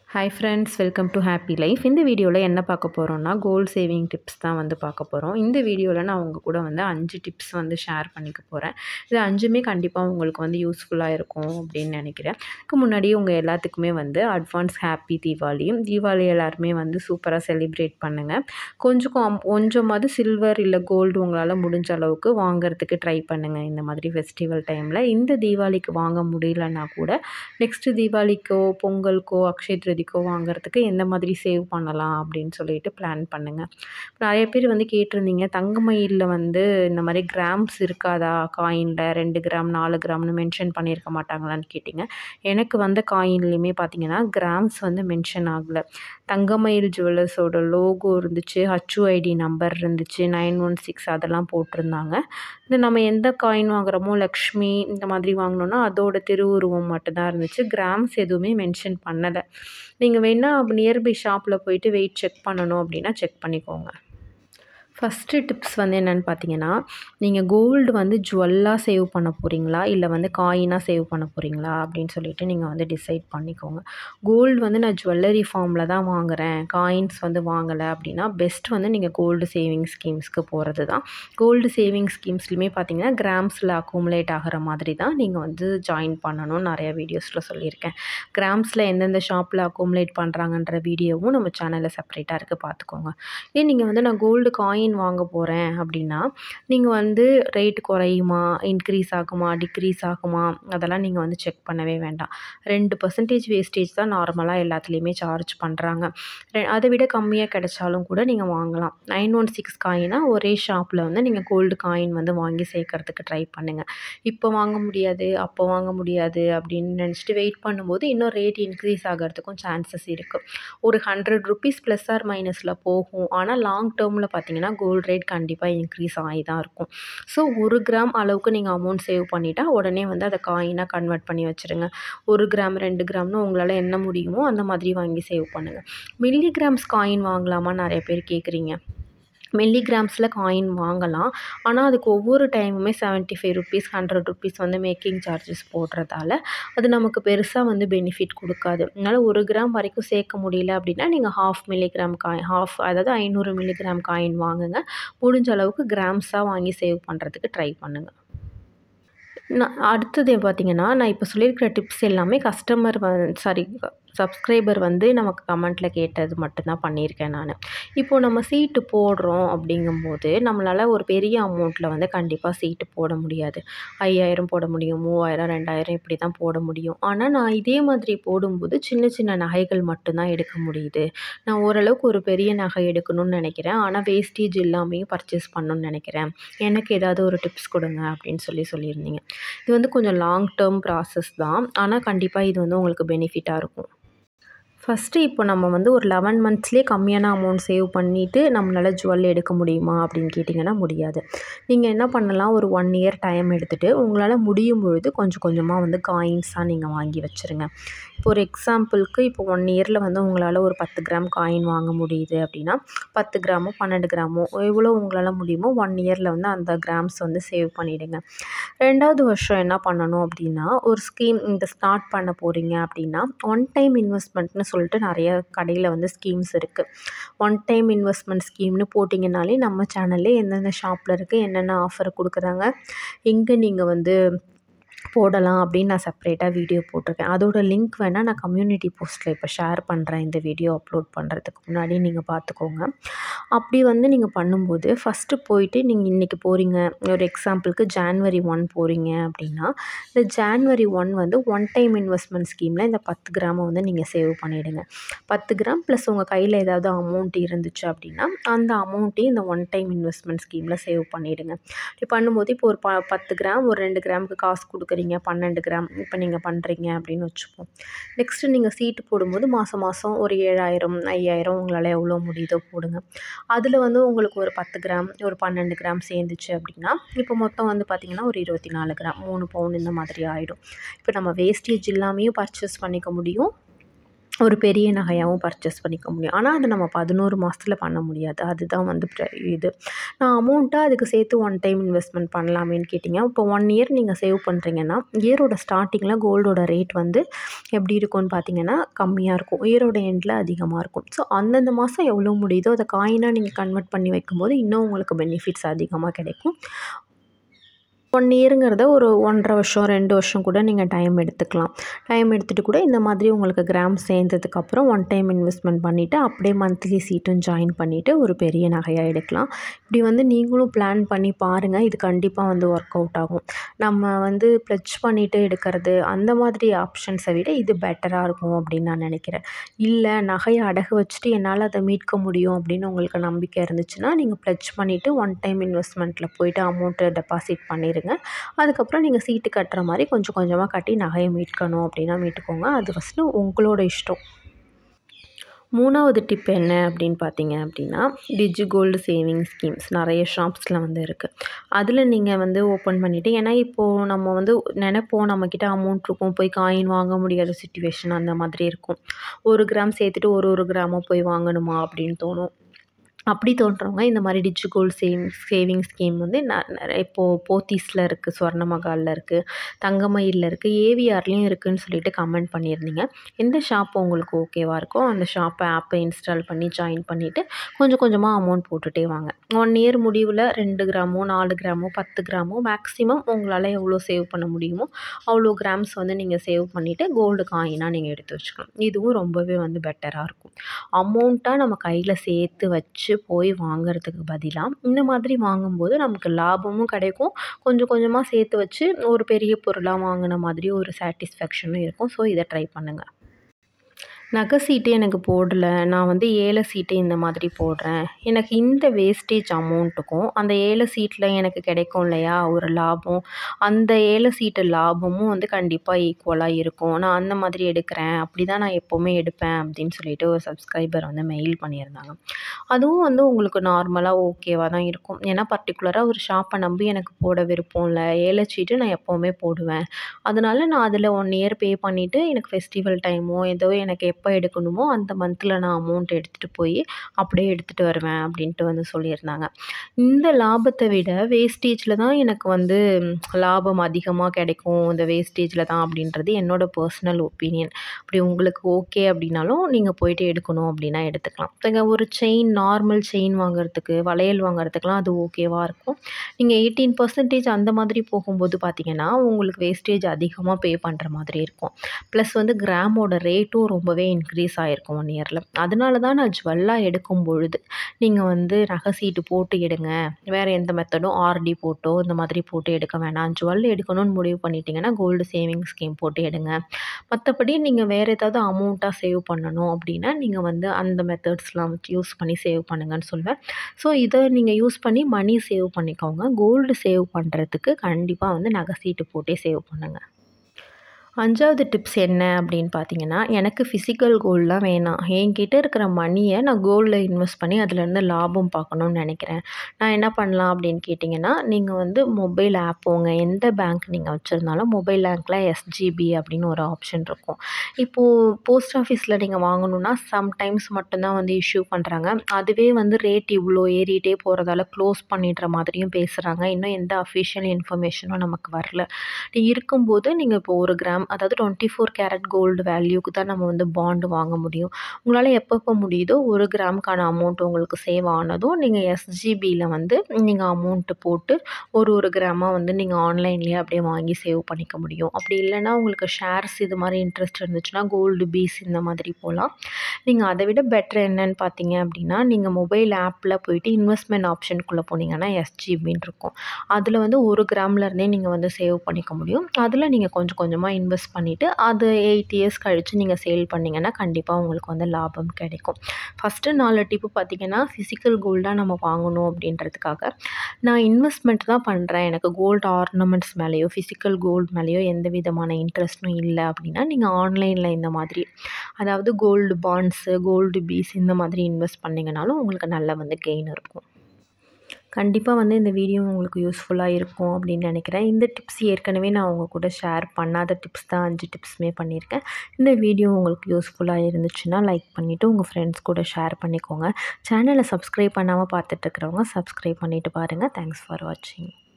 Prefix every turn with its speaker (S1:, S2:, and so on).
S1: hi friends welcome to happy life இந்த வீடியோவில் என்ன பார்க்க போகிறோம்னா கோல் சேவிங் டிப்ஸ் தான் வந்து பார்க்க போகிறோம் இந்த வீடியோவில் நான் உங்கள் கூட வந்து அஞ்சு டிப்ஸ் வந்து ஷேர் பண்ணிக்க போகிறேன் இது அஞ்சுமே கண்டிப்பாக உங்களுக்கு வந்து யூஸ்ஃபுல்லாக இருக்கும் அப்படின்னு நினைக்கிறேன் இதுக்கு முன்னாடி உங்கள் எல்லாத்துக்குமே வந்து அட்வான்ஸ் ஹாப்பி தீபாவளியும் தீபாவளி எல்லாருமே வந்து சூப்பராக செலிப்ரேட் பண்ணுங்கள் கொஞ்சம் கம்- கொஞ்சமாவது சில்வர் இல்லை கோல்டு உங்களால் முடிஞ்ச அளவுக்கு வாங்குறதுக்கு ட்ரை பண்ணுங்கள் இந்த மாதிரி ஃபெஸ்டிவல் டைமில் இந்த தீபாவளிக்கு வாங்க முடியலன்னா கூட நெக்ஸ்ட்டு தீபாவளிக்கோ பொங்கலுக்கோ அக்ஷய திருதிக்கோ வாங்குறதுக்கு எந்த மாதிரி சேவ் பண்ணலாம் அப்படின்னு சொல்லிட்டு பிளான் பண்ணுங்கள் நிறைய பேர் வந்து கேட்டிருந்தீங்க தங்கமயிலில் வந்து இந்த மாதிரி கிராம்ஸ் இருக்காதா காயினில் ரெண்டு கிராம் நாலு கிராம்னு மென்ஷன் பண்ணியிருக்க மாட்டாங்களான்னு கேட்டிங்க எனக்கு வந்த காயின்லேயுமே பார்த்தீங்கன்னா கிராம்ஸ் வந்து மென்ஷன் ஆகலை தங்கமயில் ஜுவல்லர்ஸோட லோகோ இருந்துச்சு ஹச்யூஐடி நம்பர் இருந்துச்சு நைன் ஒன் சிக்ஸ் அதெல்லாம் போட்டிருந்தாங்க இந்த நம்ம எந்த காயின் வாங்குறோமோ லக்ஷ்மி இந்த மாதிரி வாங்கினோன்னா அதோட திருவுருவம் மட்டும்தான் இருந்துச்சு கிராம்ஸ் எதுவுமே மென்ஷன் பண்ணலை நீங்கள் வேணால் நியர்பை ஷாப்பில் போயிட்டு வெயிட் செக் பண்ணணும் அப்படின்னா செக் பண்ணிக்கோங்க ஃபஸ்ட்டு டிப்ஸ் வந்து என்னென்னு பார்த்தீங்கன்னா நீங்கள் கோல்டு வந்து ஜுவல்லாக சேவ் பண்ண போகிறீங்களா இல்லை வந்து காயினாக சேவ் பண்ண போகிறீங்களா அப்படின்னு சொல்லிட்டு நீங்கள் வந்து டிசைட் பண்ணிக்கோங்க கோல்டு வந்து நான் ஜுவல்லரி ஃபார்மில் தான் வாங்குறேன் காயின்ஸ் வந்து வாங்கலை அப்படின்னா பெஸ்ட் வந்து நீங்கள் கோல்டு சேவிங் ஸ்கீம்ஸ்க்கு போகிறது தான் கோல்டு சேவிங் ஸ்கீம்ஸ்லையுமே பார்த்தீங்கன்னா கிராம்ஸில் அக்குமுலேட் ஆகிற மாதிரி தான் நீங்கள் வந்து ஜாயின் பண்ணணும் நிறைய வீடியோஸில் சொல்லியிருக்கேன் கிராம்ஸில் எந்தெந்த ஷாப்பில் அக்குமுலேட் பண்ணுறாங்கன்ற வீடியோவும் நம்ம சேனலில் செப்பரேட்டாக இருக்குது பார்த்துக்கோங்க இதே நீங்கள் வந்து நான் கோல்டு காயின் வாங்க போகிறேன் அப்படின்னா நீங்கள் வந்து ரேட் குறையுமா இன்க்ரீஸ் ஆகுமா டிக்ரீஸ் ஆகுமா அதெல்லாம் நீங்கள் வந்து செக் பண்ணவே வேண்டாம் ரெண்டு பர்சன்டேஜ் வேஸ்டேஜ் தான் நார்மலாக எல்லாத்துலேயுமே சார்ஜ் பண்ணுறாங்க அதை விட கம்மியாக கிடைச்சாலும் கூட நீங்கள் வாங்கலாம் நைன் ஒன் சிக்ஸ் காயினா ஒரே ஷாப்பில் வந்து நீங்கள் கோல்டு காயின் வந்து வாங்கி சேர்க்கறதுக்கு ட்ரை பண்ணுங்கள் இப்போ வாங்க முடியாது அப்போ வாங்க முடியாது அப்படின்னு நினச்சிட்டு வெயிட் பண்ணும்போது இன்னும் ரேட் இன்க்ரீஸ் ஆகிறதுக்கும் சான்சஸ் இருக்குது ஒரு ஹண்ட்ரட் ருபீஸ் ப்ளஸ் ஆர் மைனஸில் போகும் ஆனால் லாங் டேர்மில் பார்த்தீங்கன்னா கோல்ட் ரேட் கண்டிப்பாக இன்க்ரீஸ் ஆகி தான் இருக்கும் ஸோ ஒரு கிராம் அளவுக்கு நீங்கள் அமௌண்ட் சேவ் பண்ணிட்டா உடனே வந்து அதை காயினாக கன்வெர்ட் பண்ணி வச்சுருங்க ஒரு கிராம் ரெண்டு கிராம்னு உங்களால் என்ன முடியுமோ அந்த மாதிரி வாங்கி சேவ் பண்ணுங்கள் மில்லி கிராம்ஸ் காயின் வாங்கலாமா நிறைய பேர் கேட்குறீங்க மில்லிகிராம்ஸில் காயின் வாங்கலாம் ஆனால் அதுக்கு ஒவ்வொரு டைமுமே seventy five rupees hundred rupees வந்து மேக்கிங் சார்ஜஸ் போடுறதால அது நமக்கு பெருசாக வந்து பெனிஃபிட் கொடுக்காது அதனால் ஒரு கிராம் வரைக்கும் சேர்க்க முடியல அப்படின்னா நீங்கள் ஹாஃப் மில்லிகிராம் காயின் ஹாஃப் அதாவது ஐநூறு மில்லிகிராம் காயின் வாங்குங்க முடிஞ்ச அளவுக்கு கிராம்ஸாக வாங்கி சேவ் பண்ணுறதுக்கு ட்ரை பண்ணுங்கள் நான் அடுத்தது பார்த்தீங்கன்னா நான் இப்போ சொல்லியிருக்கிற டிப்ஸ் எல்லாமே கஸ்டமர் வ சாரி சப்ஸ்கிரைபர் வந்து நமக்கு கமெண்ட்டில் கேட்டது மட்டும்தான் பண்ணியிருக்கேன் நான் இப்போது நம்ம சீட்டு போடுறோம் அப்படிங்கும்போது நம்மளால் ஒரு பெரிய அமௌண்ட்டில் வந்து கண்டிப்பாக சீட்டு போட முடியாது ஐயாயிரம் போட முடியும் மூவாயிரம் ரெண்டாயிரம் இப்படி தான் போட முடியும் ஆனால் நான் இதே மாதிரி போடும்போது சின்ன சின்ன நகைகள் மட்டும்தான் எடுக்க முடியுது நான் ஓரளவுக்கு ஒரு பெரிய நகை எடுக்கணும்னு நினைக்கிறேன் ஆனால் வேஸ்டேஜ் இல்லாமையும் பர்ச்சேஸ் பண்ணணும்னு நினைக்கிறேன் எனக்கு ஏதாவது ஒரு டிப்ஸ் கொடுங்க அப்படின்னு சொல்லி சொல்லியிருந்தீங்க இது வந்து கொஞ்சம் லாங் டேர்ம் ப்ராசஸ் தான் ஆனால் கண்டிப்பாக இது வந்து உங்களுக்கு பெனிஃபிட்டாக இருக்கும் ஃபஸ்ட்டு இப்போ நம்ம வந்து ஒரு லெவன் மந்த்ஸ்லேயே கம்மியான அமௌண்ட் சேவ் பண்ணிவிட்டு நம்மளால் ஜுவல் எடுக்க முடியுமா அப்படின்னு கேட்டிங்கன்னா முடியாது நீங்கள் என்ன பண்ணலாம் ஒரு ஒன் இயர் டைம் எடுத்துகிட்டு உங்களால் முடியும் பொழுது கொஞ்சம் கொஞ்சமாக வந்து காயின்ஸாக நீங்கள் வாங்கி வச்சுருங்க இப்போ ஒரு எக்ஸாம்பிளுக்கு இப்போ ஒன் இயரில் வந்து உங்களால் ஒரு பத்து கிராம் காயின் வாங்க முடியுது அப்படின்னா பத்து கிராமோ பன்னெண்டு கிராமோ எவ்வளோ உங்களால் முடியுமோ ஒன் இயரில் வந்து அந்த கிராம்ஸ் வந்து சேவ் பண்ணிவிடுங்க ரெண்டாவது வருஷம் என்ன பண்ணணும் அப்படின்னா ஒரு ஸ்கீம் இந்த ஸ்டார்ட் பண்ண போகிறீங்க அப்படின்னா ஒன் டைம் இன்வெஸ்ட்மெண்ட்னு சொல்லிட்டு நிறைய கடையில் வந்து ஸ்கீம்ஸ் இருக்குது ஒன் டைம் இன்வெஸ்ட்மெண்ட் ஸ்கீம்னு போட்டிங்கனாலே நம்ம சேனல்லே எந்தெந்த ஷாப்பில் இருக்குது என்னென்ன ஆஃபர் கொடுக்குறாங்க எங்கே நீங்கள் வந்து போடலாம் அப்படின்னு நான் செப்பரேட்டாக வீடியோ போட்டிருக்கேன் அதோட லிங்க் வேணால் நான் கம்யூனிட்டி போஸ்ட்டில் இப்போ ஷேர் பண்ணுறேன் இந்த வீடியோ அப்லோட் பண்ணுறதுக்கு முன்னாடி நீங்கள் பார்த்துக்கோங்க அப்படி வந்து நீங்கள் பண்ணும்போது ஃபஸ்ட்டு போயிட்டு நீங்கள் இன்றைக்கி போகிறீங்க ஒரு எக்ஸாம்பிளுக்கு ஜான்வரி ஒன் போகிறீங்க அப்படின்னா இந்த ஜான்வரி ஒன் வந்து ஒன் டைம் இன்வெஸ்ட்மெண்ட் ஸ்கீமில் இந்த பத்து கிராமை வந்து நீங்கள் சேவ் பண்ணிவிடுங்க பத்து கிராம் ப்ளஸ் உங்கள் கையில் ஏதாவது அமௌண்ட் இருந்துச்சு அப்படின்னா அந்த அமௌண்ட்டையும் இந்த ஒன் டைம் இன்வெஸ்ட்மெண்ட் ஸ்கீமில் சேவ் பண்ணிவிடுங்க இப்படி பண்ணும்போது இப்போ ஒரு ப பத்து கிராம் ஒரு ரெண்டு கிராமுக்கு காசு கொடுக்குறீங்க பன்னெண்டு கிராம் இப்போ நீங்கள் பண்ணுறீங்க அப்படின்னு வச்சுப்போம் நெக்ஸ்ட்டு நீங்கள் சீட்டு போடும்போது மாதம் மாதம் ஒரு ஏழாயிரம் ஐயாயிரம் உங்களால் எவ்வளோ முடியுதோ போடுங்க அதில் வந்து உங்களுக்கு ஒரு பத்து கிராம் ஒரு பன்னெண்டு கிராம் சேர்ந்துச்சு அப்படின்னா இப்போ மொத்தம் வந்து பார்த்திங்கன்னா ஒரு இருபத்தி நாலு கிராம் மூணு பவுன் இந்த மாதிரி ஆகிடும் இப்போ நம்ம வேஸ்டேஜ் இல்லாமையும் பர்ச்சேஸ் பண்ணிக்க முடியும் ஒரு பெரிய நகையாகவும் பர்ச்சேஸ் பண்ணிக்க முடியும் ஆனால் அது நம்ம பதினோரு மாதத்துல பண்ண முடியாது அதுதான் வந்து ப்ர- இது நான் அமௌண்ட்டாக அதுக்கு சேர்த்து ஒன் டைம் இன்வெஸ்ட்மெண்ட் பண்ணலாமேன்னு கேட்டிங்க இப்போ ஒன் இயர் நீங்கள் சேவ் பண்ணுறீங்கன்னா இயரோட ஸ்டார்டிங்கில் கோல்டோட ரேட் வந்து எப்படி இருக்கும்னு பார்த்தீங்கன்னா கம்மியாக இருக்கும் இயரோட எண்டில் அதிகமாக இருக்கும் ஸோ அந்தந்த மாதம் எவ்வளோ முடியுதோ அதை காயினாக நீங்கள் கன்வெர்ட் பண்ணி வைக்கும்போது இன்னும் உங்களுக்கு பெனிஃபிட்ஸ் அதிகமாக கிடைக்கும் ஒன் இயருங்கிறத ஒரு ஒன்றரை வருஷம் ரெண்டு வருஷம் கூட நீங்கள் டைம் எடுத்துக்கலாம் டைம் எடுத்துகிட்டு கூட இந்த மாதிரி உங்களுக்கு கிராம் சேர்ந்ததுக்கப்புறம் ஒன் டைம் இன்வெஸ்ட்மெண்ட் பண்ணிவிட்டு அப்படியே மந்த்லி சீட்டும் ஜாயின் பண்ணிவிட்டு ஒரு பெரிய நகையாக எடுக்கலாம் இப்படி வந்து நீங்களும் பிளான் பண்ணி பாருங்கள் இது கண்டிப்பாக வந்து ஒர்க் அவுட் ஆகும் நம்ம வந்து ப்ளச் பண்ணிவிட்டு எடுக்கிறது அந்த மாதிரி ஆப்ஷன்ஸை விட இது பெட்டராக இருக்கும் அப்படின்னு நான் நினைக்கிறேன் இல்லை நகையை அடகு வச்சுட்டு என்னால் அதை மீட்க முடியும் அப்படின்னு உங்களுக்கு நம்பிக்கை இருந்துச்சுன்னா நீங்கள் ப்ளச் பண்ணிவிட்டு ஒன் டைம் இன்வெஸ்ட்மெண்ட்டில் போயிட்டு அமௌண்ட்டை டெபாசிட் பண்ணிடுங்க அதுக்கப்புறம் நீங்கள் சீட்டு கட்டுற மாதிரி கொஞ்சம் கொஞ்சமாக கட்டி நகையை மீட்கணும் அப்படின்னா மீட்டுக்கோங்க அது ஃபஸ்ட்டு உங்களோட இஷ்டம் மூணாவது டிப் என்ன அப்படின்னு பார்த்தீங்க அப்படின்னா டிஜி கோல்டு சேவிங் ஸ்கீம்ஸ் நிறைய ஷாப்ஸில் வந்து இருக்குது அதில் நீங்கள் வந்து ஓப்பன் பண்ணிவிட்டு ஏன்னா இப்போது நம்ம வந்து நினைப்போம் நம்மக்கிட்ட அமௌண்ட் இருக்கும் போய் காயின் வாங்க முடியாத சுச்சுவேஷன் அந்த மாதிரி இருக்கும் ஒரு கிராம் சேர்த்துட்டு ஒரு ஒரு கிராமாக போய் வாங்கணுமா அப்படின்னு தோணும் அப்படி தோன்றவங்க இந்த மாதிரி digi gold saving saving scheme வந்து ந நிறைய இப்போது போத்தீஸில் இருக்குது ஸ்வர்ணமகாலில் இருக்குது தங்கமயிலில் இருக்குது ஏவிஆர்லேயும் இருக்குதுன்னு சொல்லிட்டு கமெண்ட் பண்ணியிருந்தீங்க எந்த ஷாப் உங்களுக்கு ஓகேவா இருக்கோ அந்த ஷாப்பை ஆப்பை இன்ஸ்டால் பண்ணி ஜாயின் பண்ணிவிட்டு கொஞ்சம் கொஞ்சமாக அமௌண்ட் போட்டுகிட்டே வாங்க ஒன் இயர் முடிவில் ரெண்டு கிராமோ நாலு கிராமோ பத்து கிராமோ மேக்ஸிமம் உங்களால் எவ்வளோ சேவ் பண்ண முடியுமோ அவ்வளோ கிராம்ஸ் வந்து நீங்கள் சேவ் பண்ணிவிட்டு கோல்டு காயினாக நீங்கள் எடுத்து வச்சுக்கலாம் இதுவும் ரொம்பவே வந்து பெட்டராக இருக்கும் அமௌண்ட்டாக நம்ம கையில் சேர்த்து வச்சு போய் வாங்குறதுக்கு பதிலாக இந்த மாதிரி வாங்கும்போது நமக்கு லாபமும் கிடைக்கும் கொஞ்சம் கொஞ்சமாக சேர்த்து வச்சு ஒரு பெரிய பொருளாக வாங்கின மாதிரி ஒரு சாட்டிஸ்ஃபேக்ஷனும் இருக்கும் ஸோ இதை ட்ரை பண்ணுங்கள் நகை சீட்டு எனக்கு போடல நான் வந்து ஏல சீட்டு இந்த மாதிரி போடுறேன் எனக்கு இந்த வேஸ்டேஜ் அமௌண்ட்டுக்கும் அந்த ஏல சீட்டில் எனக்கு கிடைக்கும் இல்லையா ஒரு லாபம் அந்த ஏல சீட்டு லாபமும் வந்து கண்டிப்பாக ஈக்குவலாக இருக்கும் நான் அந்த மாதிரி எடுக்கிறேன் அப்படி தான் நான் எப்போவுமே எடுப்பேன் அப்படின்னு சொல்லிட்டு ஒரு சப்ஸ்கிரைபர் வந்து மெயில் பண்ணியிருந்தாங்க அதுவும் வந்து உங்களுக்கு நார்மலாக ஓகேவாக தான் இருக்கும் ஏன்னா பர்டிகுலராக ஒரு ஷாப்பை நம்பி எனக்கு போட விருப்பம் இல்லை ஏல சீட்டு நான் எப்போவுமே போடுவேன் அதனால நான் அதில் ஒன் இயர் பே பண்ணிவிட்டு எனக்கு ஃபெஸ்டிவல் டைமோ ஏதோ எனக்கு எப்போ எடுக்கணுமோ அந்த மந்தில் நான் அமௌண்ட் எடுத்துகிட்டு போய் அப்படியே எடுத்துகிட்டு வருவேன் அப்படின்ட்டு வந்து சொல்லியிருந்தாங்க இந்த லாபத்தை விட வேஸ்டேஜில் தான் எனக்கு வந்து ம், லாபம் அதிகமாக கிடைக்கும் இந்த வேஸ்டேஜில் தான் அப்படின்றது என்னோட பர்சனல் ஒப்பீனியன் அப்படி உங்களுக்கு ஓகே அப்படின்னாலும் நீங்கள் போயிட்டு எடுக்கணும் அப்படின்னா எடுத்துக்கலாம் இப்போ ஒரு செயின் நார்மல் செயின் வாங்குறதுக்கு வளையல் வாங்குறதுக்குலாம் அது ஓகேவாக இருக்கும் நீங்கள் எயிட்டீன் பர்சன்டேஜ் அந்த மாதிரி போகும்போது பார்த்தீங்கன்னா உங்களுக்கு வேஸ்டேஜ் அதிகமாக பே பண்ணுற மாதிரி இருக்கும் ப்ளஸ் வந்து கிராமோட ரேட்டும் ரொம்பவே இன்க்ரீஸ் ஆகிருக்கும் ஒன் இயரில் அதனால தான் நான் ஜுவல்லாக எடுக்கும் பொழுது நீங்கள் வந்து நகை சீட்டு போட்டு எடுங்க வேறு எந்த மெத்தடும் ஆர்டி போட்டோ இந்த மாதிரி போட்டு எடுக்க வேணாம் ஜுவல் எடுக்கணும்னு முடிவு பண்ணிட்டீங்கன்னா கோல்டு சேவிங் ஸ்கீம் போட்டு எடுங்க மற்றபடி நீங்கள் வேறு ஏதாவது அமௌண்ட்டாக சேவ் பண்ணணும் அப்படின்னா நீங்கள் வந்து அந்த மெத்தட்ஸ்லாம் வச்சு யூஸ் பண்ணி சேவ் பண்ணுங்கன்னு சொல்வேன் ஸோ இதை நீங்கள் யூஸ் பண்ணி மணி சேவ் பண்ணிக்கோங்க கோல்டு சேவ் பண்ணுறதுக்கு கண்டிப்பாக வந்து நகை சீட்டு போட்டே சேவ் பண்ணுங்கள் அஞ்சாவது டிப்ஸ் என்ன அப்படின்னு பார்த்தீங்கன்னா எனக்கு ஃபிசிக்கல் கோல்டெலாம் வேணாம் என்கிட்ட இருக்கிற மணியை நான் கோல்டில் இன்வெஸ்ட் பண்ணி அதுலேருந்து லாபம் பார்க்கணுன்னு நினைக்கிறேன் நான் என்ன பண்ணலாம் அப்படின்னு கேட்டிங்கன்னா நீங்கள் வந்து மொபைல் ஆப் போங்க எந்த பேங்க் நீங்கள் வச்சுருந்தாலும் மொபைல் பேங்க்கில் எஸ்ஜிபி அப்படின்னு ஒரு ஆப்ஷன் இருக்கும் இப்போது போஸ்ட் ஆஃபீஸில் நீங்கள் வாங்கணுன்னா சம்டைம்ஸ் மட்டும்தான் வந்து இஷ்யூ பண்ணுறாங்க அதுவே வந்து ரேட் இவ்வளோ ஏறிட்டே போகிறதால க்ளோஸ் பண்ணிடுற மாதிரியும் பேசுகிறாங்க இன்னும் எந்த அஃபிஷியல் இன்ஃபர்மேஷனும் நமக்கு வரல அப்படி இருக்கும்போது நீங்கள் இப்போ ஒரு கிராம் அதாவது டுவெண்ட்டி ஃபோர் கேரட் கோல்டு வேல்யூக்கு தான் நம்ம வந்து பாண்டு வாங்க முடியும் உங்களால் எப்பப்போ முடியுதோ ஒரு கிராமுக்கான அமௌண்ட் உங்களுக்கு சேவ் ஆனதும் நீங்கள் எஸ்ஜிபியில் வந்து நீங்கள் அமௌண்ட்டு போட்டு ஒரு ஒரு கிராமாக வந்து நீங்கள் ஆன்லைன்லேயே அப்படியே வாங்கி சேவ் பண்ணிக்க முடியும் அப்படி இல்லைன்னா உங்களுக்கு ஷேர்ஸ் இது மாதிரி இன்ட்ரெஸ்ட் இருந்துச்சுன்னா கோல்டு பீஸ் இந்த மாதிரி போகலாம் நீங்கள் அதை விட பெட்டர் என்னன்னு பார்த்தீங்க அப்படின்னா நீங்கள் மொபைல் ஆப்பில் போயிட்டு இன்வெஸ்ட்மெண்ட் ஆப்ஷனுக்குள்ளே போனீங்கன்னா எஸ்ஜிபின்னு இருக்கும் அதில் வந்து ஒரு கிராம்லேருந்தே நீங்கள் வந்து சேவ் பண்ணிக்க முடியும் அதில் நீங்கள் கொஞ்சம் கொஞ்சமாக இன்வெஸ்ட் பண்ணிவிட்டு அது எயிட் இயர்ஸ் கழித்து நீங்கள் சேல் பண்ணிங்கன்னா கண்டிப்பாக உங்களுக்கு வந்து லாபம் கிடைக்கும் ஃபஸ்ட்டு நாலு டிப்பு பார்த்தீங்கன்னா ஃபிசிக்கல் கோல்டாக நம்ம வாங்கணும் அப்படின்றதுக்காக நான் இன்வெஸ்ட்மெண்ட் தான் பண்ணுறேன் எனக்கு கோல்டு ஆர்னமெண்ட்ஸ் மேலேயோ ஃபிசிக்கல் கோல்டு மேலேயோ எந்த விதமான இன்ட்ரெஸ்ட்டும் இல்லை அப்படின்னா நீங்கள் ஆன்லைனில் இந்த மாதிரி அதாவது கோல்டு பாண்ட்ஸு கோல்டு பீஸ் இந்த மாதிரி இன்வெஸ்ட் பண்ணிங்கனாலும் உங்களுக்கு நல்ல வந்து கெயின் இருக்கும் கண்டிப்பாக வந்து இந்த வீடியோ உங்களுக்கு யூஸ்ஃபுல்லாக இருக்கும் அப்படின்னு நினைக்கிறேன் இந்த டிப்ஸ் ஏற்கனவே நான் உங்கள் கூட ஷேர் பண்ணாத டிப்ஸ் தான் அஞ்சு டிப்ஸுமே பண்ணியிருக்கேன் இந்த வீடியோ உங்களுக்கு யூஸ்ஃபுல்லாக இருந்துச்சுன்னா லைக் பண்ணிவிட்டு உங்கள் ஃப்ரெண்ட்ஸ் கூட ஷேர் பண்ணிக்கோங்க சேனலை சப்ஸ்கிரைப் பண்ணாமல் பார்த்துட்ருக்கிறவங்க சப்ஸ்கிரைப் பண்ணிவிட்டு பாருங்கள் தேங்க்ஸ் ஃபார் வாட்சிங்